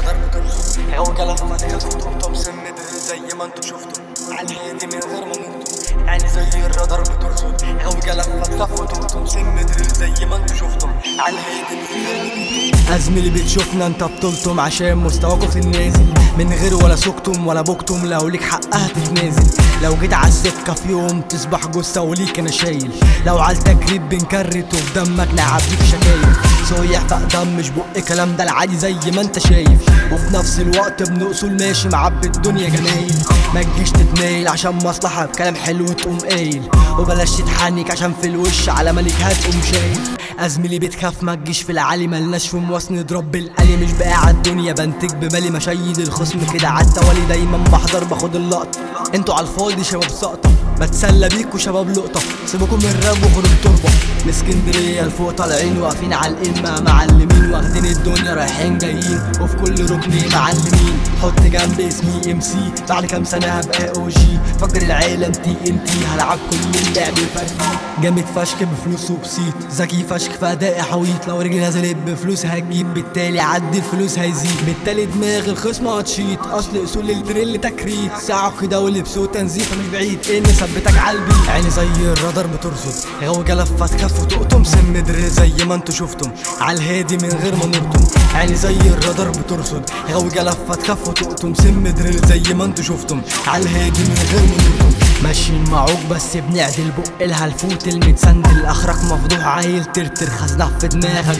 الرادار بترصد هو كلام فاتحة تقطم سن مدر زي ما انتوا شفتوا على الهادي من غير ما نرطم يعني زي الرادار بترصد هو كلام فاتحة تقطم سن مدر زي ما انتوا شفتوا على الهادي من غير ما نرطم أزميلي بتشوفنا انت بطولتم عشان مستواكم في النازل من غير ولا سكتم ولا بكتم لو ليك حقها تتنازل لو جيت على السكة في يوم تصبح جثة وليك انا شايل لو على التكريب بنكرت وفي دمك نعبيك شكاير صويح في اقدام مش بق كلام ده العادي زي ما انت شايف وفي نفس الوقت ابن اصول ماشي معبي الدنيا جمايل ما تجيش تتنايل عشان مصلحة بكلام حلو تقوم قايل وبلاش تتحنك عشان في الوش على ملك هتقوم شايل ازميلي بتخاف ما تجيش في العالي ملناش في مواس نضرب بالقلي مش بقى على الدنيا بنتج بمالي مشيد الخصم كده على التوالي دايما بحضر باخد اللقطة انتوا على الفاضي شباب سقطة بتسلى بيكوا شباب لقطة سيبكم من الراب وخدوا التربة من اسكندرية لفوق طالعين واقفين على القمة معلمين واخدين الدنيا رايحين جايين وفي كل ركن معلمين حط جنب اسمي ام سي بعد كام سنة هبقى او جي فجر العالم تي ان تي هلعب كل اللعب فردي جامد فشخ بفلوس وبسيط ذكي فشخ في اداء حويط لو رجلي نزلت بفلوس هتجيب بالتالي عدي الفلوس هيزيد بالتالي دماغ الخصم هتشيط اصل اصول الدريل تكريت ساعة كده ولبس وتنزيف مش بعيد ان ثبتك عالبي عيني زي الرادار بترصد غو جلفت كف وتقطم سم دريل زي ما انتوا شفتم على الهادي من غير ما نرطم عيني زي الرادار بترصد غو جلفت كف وتقطم سم دريل زي ما انتوا شفتم على الهادي من غير ما نرطم ماشيين معوج بس بنعدل بق الهلفوت المتسندل اخرك مفضوح عيل ترتر خزنة في دماغك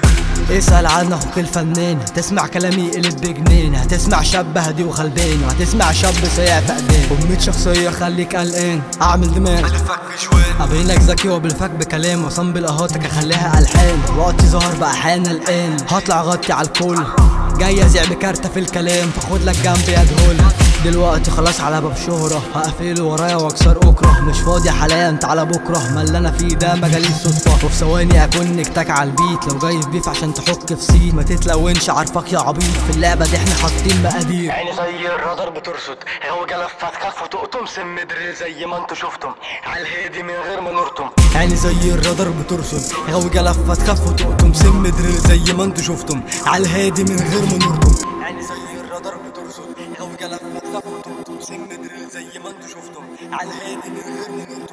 اسأل عن اخوك الفنان هتسمع كلامي قلب بجنين هتسمع شاب هادي وغلبان وهتسمع شاب سايع في ايدين أمية شخصية خليك قلقان اعمل دماغ الفك في شوال ابينك ذكي وبالفك بكلام وصم بالاهاتك اخليها الحان وقتي ظهر بقى حان الان هطلع غطي على الكل جاي ازيع بكارتة في الكلام فخد لك جنب يا دهول دلوقتي خلاص على باب شهرة هقفله ورايا واكسر اكره مش فاضي حاليا تعالى بكره ما اللي انا فيه ده مجالي صدفة وفي ثواني اكون نكتك على البيت لو جاي في بيف عشان تحك في سيت ما تتلونش عارفك يا عبيط في اللعبة دي احنا حاطين مقادير عيني زي الرادار بترصد هو جلفت كف وتقطم سم دريل زي ما انتوا شفتم على الهادي من غير ما نرطم عيني زي الرادار بترصد غوي جلفة تخاف وتقطم سم دريل زي ما انتوا شفتم على الهادي من غير ما نرطم عيني زي الرادار بترصد هو جلفت كف وتقطم سم دريل زي ما انتوا شفتم على الهادي من غير ما نرطم